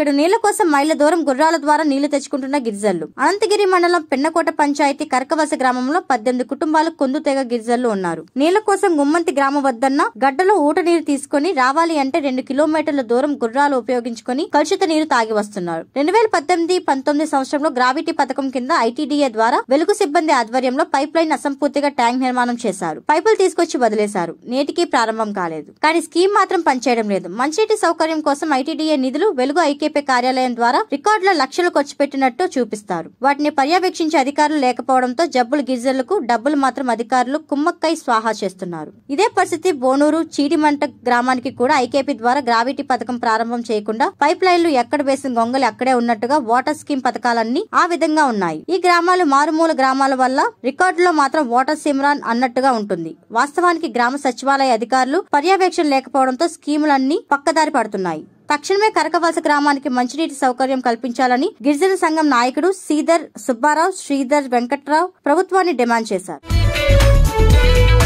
గుక్కెడు నీళ్ల కోసం మైళ్ళ దూరం గుర్రాల ద్వారా నీళ్లు తెచ్చుకుంటున్న గిరిజనులు అనంతగిరి మండలం పెన్నకోట పంచాయతీ కరకవలస గ్రామంలో పద్దెనిమిది కుటుంబాలు కొందు తెగ గిరిజనులు ఉన్నారు నీళ్ల కోసం గుమ్మంతి గ్రామం వద్దన్న గడ్డలో ఊట నీరు తీసుకొని రావాలి అంటే రెండు కిలోమీటర్ల దూరం గుర్రాలు ఉపయోగించుకొని కలుషిత నీరు తాగి వస్తున్నారు రెండు వేల పద్దెనిమిది పంతొమ్మిది సంవత్సరంలో గ్రావిటీ పథకం కింద ఐటీడీఏ ద్వారా వెలుగు సిబ్బంది ఆధ్వర్యంలో పైప్ లైన్ అసంపూర్తిగా ట్యాంక్ నిర్మాణం చేశారు పైపులు తీసుకొచ్చి వదిలేశారు నేటికి ప్రారంభం కాలేదు కానీ స్కీమ్ మాత్రం పనిచేయడం లేదు మంచినీటి సౌకర్యం కోసం ఐటీడీఏ నిధులు వెలుగు ఐకేపీ కార్యాలయం ద్వారా రికార్డుల లక్షలు ఖర్చు పెట్టినట్టు చూపిస్తారు వాటిని పర్యవేక్షించే అధికారులు లేకపోవడంతో జబ్బులు గిరిజనులకు డబ్బులు మాత్రం అధికారులు కుమ్మక్కై స్వాహా చేస్తున్నారు ఇదే పరిస్థితి బోనూరు చీడిమంట గ్రామానికి కూడా ఐకేపీ ద్వారా గ్రావిటీ పథకం ప్రారంభం చేయకుండా పైప్ లైన్లు ఎక్కడ వేసిన గొంగలు అక్కడే ఉన్నట్టుగా వాటర్ స్కీమ్ పథకాలన్నీ ఆ విధంగా ఉన్నాయి ఈ గ్రామాలు మారుమూల గ్రామాల వల్ల రికార్డులో మాత్రం వాటర్ సిమ్రాన్ అన్నట్టుగా ఉంటుంది వాస్తవానికి గ్రామ సచివాలయ అధికారులు పర్యవేక్షణ లేకపోవడంతో స్కీములన్నీ పక్కదారి పడుతున్నాయి తక్షణమే కరకవలస గ్రామానికి మంచినీటి సౌకర్యం కల్పించాలని గిరిజన సంఘం నాయకుడు శ్రీధర్ సుబ్బారావు శ్రీధర్ వెంకట్రావు ప్రభుత్వాన్ని డిమాండ్ చేశారు